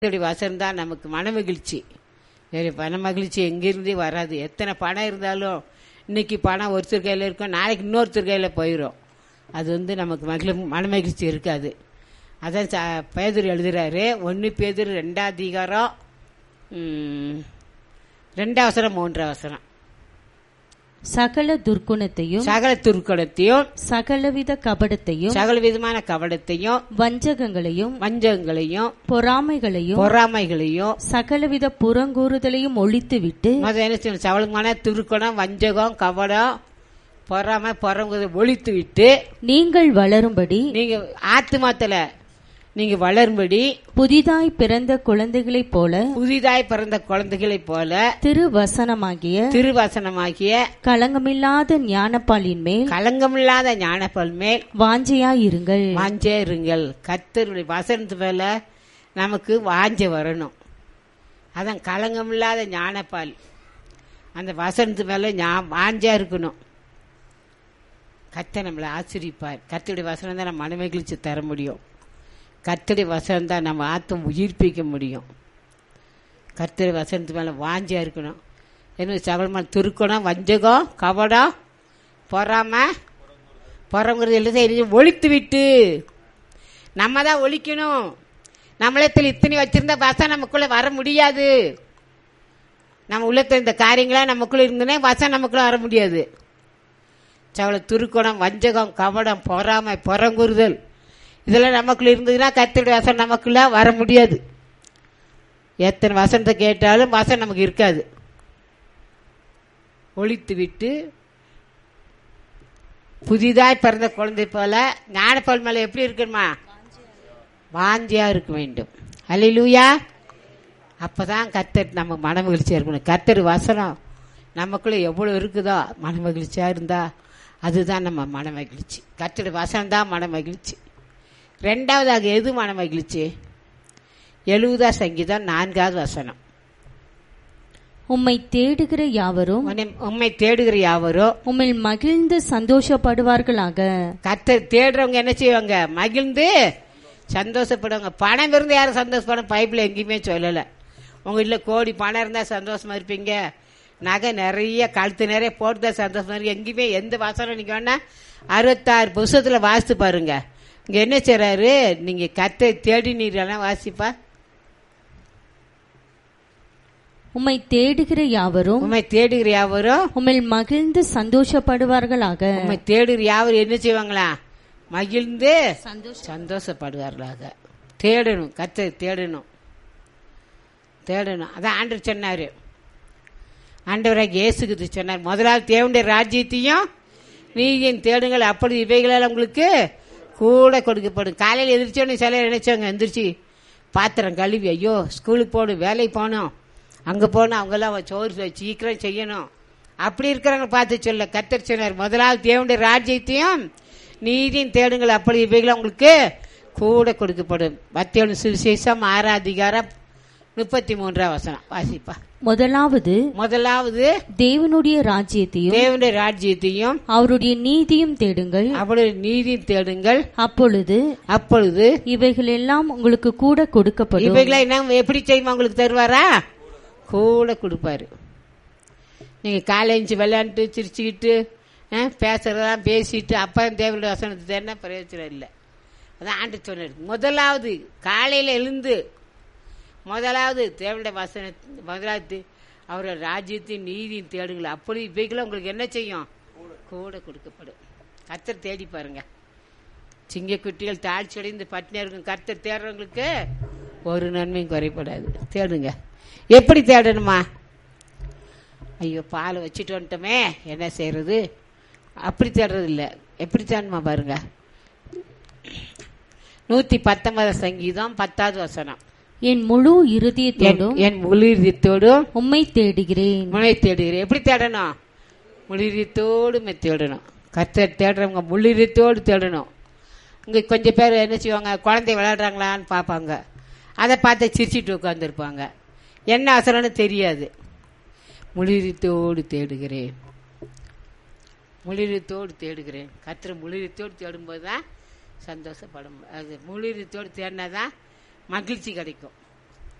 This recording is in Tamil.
இப்படி வசனம் தான் நமக்கு மன மகிழ்ச்சி வேறு பண மகிழ்ச்சி எங்கிருந்தே வராது எத்தனை பணம் இருந்தாலும் இன்னைக்கு பணம் ஒருத்தர் கையில் இருக்கும் நாளைக்கு இன்னொருத்தர் கையில் போயிடும் அது வந்து நமக்கு மகிழ மன மகிழ்ச்சி இருக்காது அதான் ச- பேதுரு எழுதுறாரு ஒன்று பேதுரு ரெண்டாம் அதிகாரம் ம், ரெண்டாம் அவசரம் மூன்றாம் அவசரம் சகல துர்க்குணத்தையும் சகல துருக்கடத்தையும் சகலவித கபடத்தையும் சகல விதமான கவடத்தையும் வஞ்சகங்களையும் வஞ்சகங்களையும் பொறாமைகளையும் பொறாமைகளையும் சகலவித புறங்கூறுதலையும் ஒழித்துவிட்டு மொதல் என்ன செய்யணும் சவளமான துருக்கணம் வஞ்சகம் கவடம் பொறாமை பொறங்குதை ஒழித்து விட்டு நீங்கள் வளரும்படி நீங்க ஆத்துமாத்துல நீங்க வளரும்படி புதிதாய் பிறந்த குழந்தைகளைப் போல புதிதாய் பிறந்த குழந்தைகளைப் போல திருவசனமாகிய திருவசனமாகிய களங்கமில்லாத ஞானப்பாலின் மேல் களங்கமில்லாத ஞானப்பல் மேல் வாஞ்சையாயிருங்கள் வாஞ்சே இருங்கள் கத்தருடைய வசனத்து மேல நமக்கு வாஞ்சை வரணும் அதான் களங்கமில்லாத ஞானப்பால் அந்த வசனத்து மேல ஞா- வாஞ்சா இருக்கணும் கத்த நம்மளை ஆசிரிப்பார் கத்தருடைய வசனம் தான் நம்ம மனமகிழ்ச்சி தர முடியும் கத்தருடைய வசனம் தான் நம்ம ஆத்தம் உயிர்ப்பிக்க முடியும் கத்தருடைய வசனத்து மேல வாஞ்சியா இருக்கணும் என்ன சகலமான துருக்கணும் வஞ்சகம் கவடம் பொறாம பொறங்கிறது எல்லாத்தையும் ஒழித்து விட்டு நம்ம தான் ஒழிக்கணும் நம்மளத்தில் இத்தனை வச்சிருந்த வசம் நமக்குள்ள வர முடியாது நம்ம உள்ளத்துல இந்த காரியங்களா நமக்குள்ள இருந்தனே வசம் நமக்குள்ள வர முடியாது சவள துருக்கணம் வஞ்சகம் கவடம் பொறாமை புறங்குறுதல் இதெல்லாம் நமக்குள்ள இருந்ததுன்னா கத்தருடைய வசனம் நமக்குள்ள வர முடியாது எத்தனை வசனத்தை கேட்டாலும் வசனம் நமக்கு இருக்காது ஒழித்து விட்டு புதிதாய் பிறந்த குழந்தை போல ஞானப்பால் மேல எப்படி இருக்கணுமா வாஞ்சியா இருக்க வேண்டும் அல்லேலூயா அப்பதான் கத்தர் நம்ம மன மகிழ்ச்சியா இருக்கணும் கத்தர் வசனம் நமக்குள்ள எவ்வளவு இருக்குதோ மன மகிழ்ச்சியா இருந்தா அதுதான் நம்ம மன மகிழ்ச்சி கத்தர் வசனம் தான் மன மகிழ்ச்சி ரெண்டாவதாக எது மன மகிழ்ச்சி எழுபதா சங்கீதம் நான்காவது வசனம் உம்மை தேடுகிற யாவரும் உன்னை- உம்மை தேடுகிற யாவரோ உம்மில் மகிழ்ந்து சந்தோஷப்படுவார்களாக கத்தர் தேடுறவங்க என்ன செய்வாங்க மகிழ்ந்து சந்தோஷப்படுவாங்க பணம் இருந்து யாரும் சந்தோஷப்படும் பைப்பில் எங்கேயுமே சொல்லலை உங்க வீட்டில் கோடி பணம் இருந்தால் சந்தோஷமா இருப்பீங்க நகை நிறைய கழுத்து நிறைய போட்டு தான் சந்தோஷமா இருக்கு எங்கேயுமே எந்த வாசனம் நீங்க வேணா அறுபத்தாறு புஸ்தகத்தில் வாசித்து பாருங்க இங்க என்ன செய்றாரு நீங்க கத்தை தேடி நீரெல்லாம் வாசிப்பா உம்மை தேடுகிற யாவரும் உண்மை தேடுகிற யாவரும் உம்மில் மகிழ்ந்து சந்தோஷப்படுவார்களாக உண்மை தேடுகிற யாவரும் என்ன செய்வாங்களா மகிழ்ந்து சந்தோஷப்படுவார்களாக தேடணும் கத்தை தேடணும் தேடணும் அதான் ஆண்டவர் சொன்னாரு ஆண்டவராக இயேசுக்கு சொன்னார் முதலாவது தேவனுடைய ராஜ்யத்தையும் நீதியும் தேடுங்கள் அப்படி இவைகளால் உங்களுக்கு கூட கொடுக்கப்படும் காலையில் எதிர்ச்சோன்னு சில நினைச்சவங்க எந்திரிச்சு பாத்திரம் கழுவி ஐயோ ஸ்கூலுக்கு போகணும் வேலைக்கு போகணும் அங்கே போகணும் அவங்கெல்லாம் சோறு செய்- சீக்கிரம் செய்யணும் அப்படி இருக்கிறவங்க பார்த்து சொல்ல கத்தர் சொன்னார் முதலாவது தேவனுடைய ராஜ்யத்தையும் நீதியும் தேடுங்கள் அப்படி இவைகளை உங்களுக்கு கூட கொடுக்கப்படும் மத்திய சுவிசேஷம் ஆறாம் அதிகாரம் முப்பத்தி மூன்றாம் வசனம் வாசிப்பா முதலாவது முதலாவது தேவனுடைய ராஜ்யத்தையும் தேவனுடைய ராஜ்யத்தையும் அவருடைய நீதியும் தேடுங்கள் அவருடைய நீதியும் தேடுங்கள் அப்பொழுது அப்பொழுது இவைகள் எல்லாம் உங்களுக்கு கூட கொடுக்கப்படும் இவைகளை என்ன எப்படி செய்யுமா உங்களுக்கு தருவாரா கூட கொடுப்பாரு நீங்க காலேஜ் விளையாண்டு சிரிச்சுக்கிட்டு அஹ், பேசுறதெல்லாம் பேசிட்டு அப்பா தேவனுடைய வசனத்தை தேடினா பிரயோஜனம் இல்லை அதான் ஆண்டு சொன்னார் முதலாவது காலையில எழுந்து முதலாவது தேவனுடைய வசன முதலாவது அவரோட ராஜ்யத்தின் நீதியும் தேடுங்கள் அப்படி இவைகளும் உங்களுக்கு என்ன செய்யும் கூட கொடுக்கப்படும் கத்தர் தேடி பாருங்க சிங்கக்குட்டிகள் தாழ்ச்சி அடைந்து பட்டினியா இருக்கும் கர்த்தர் தேடுறவங்களுக்கு ஒரு நன்மையும் குறைப்படாது தேடுங்க எப்படி தேடணுமா ஐயோ பால் வச்சுட்டு வந்துட்டோமே என்ன செய்யறது அப்படி தேடுறது இல்லை எப்படி தேடணுமா பாருங்க நூத்தி பத்தொன்பது சங்கீதம் பத்தாவது வசனம் என் முழு என் இருதயத்தோடும் என் முளிர்தத்தோடும் உம்மை தேடுகிறேன் முனை தேடுகிறேன் எப்படி தேடணும் முளிரத்தோடு மெ தேடணும் கர்த்தர் தேடுறவங்க முளிரத்தோடு தேடணும் இங்கே கொஞ்சம் பேர் என்ன செய்வாங்க குழந்தை விளையாடுறாங்களான்னு பார்ப்பாங்க அதை பார்த்து சிரிச்சிட்டு உட்காந்துருப்பாங்க என்ன அவசரம்னு தெரியாது முளிரத்தோடு தேடுகிறேன் முளிரத்தோடு தேடுகிறேன் கர்த்தர் முளிரத்தோடு தேடும்போது தான் சந்தோஷப்படும் அது முளிரத்தோடு தேடினா தான் மகிழ்ச்சி கிடைக்கும்